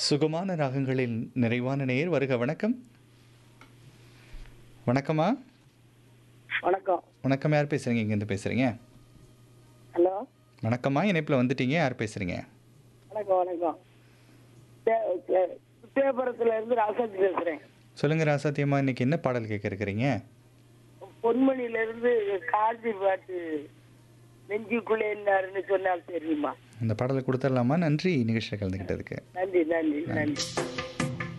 சுகமான ராகங்களின் நிறைவான நேர் வருக வணக்கம் வணக்கம்மா வணக்கம் வணக்கம் யார் பேசுகிறீங்க இங்கேருந்து பேசுகிறீங்க ஹலோ வணக்கம்மா இணைப்பில் வந்துட்டீங்க யார் பேசுகிறீங்க வணக்கம் வணக்கம் தே- தே- தேவபுரத்துல இருந்து ராசாஜி பேசுறேன் சொல்லுங்கள் ராசாத்தியம்மா இன்னைக்கு என்ன பாடல் கேட்க இருக்கிறீங்க பொன்மணியில இருந்து காஞ்சி பாட்டு நெஞ்சுக்குள்ளே என்னாருன்னு சொன்னால் தெரியுமா அந்த பாடலை கொடுத்துடலாமா நன்றி நிகழ்ச்சியில் கலந்துக்கிட்டதுக்கு நன்றி நன்றி நன்றி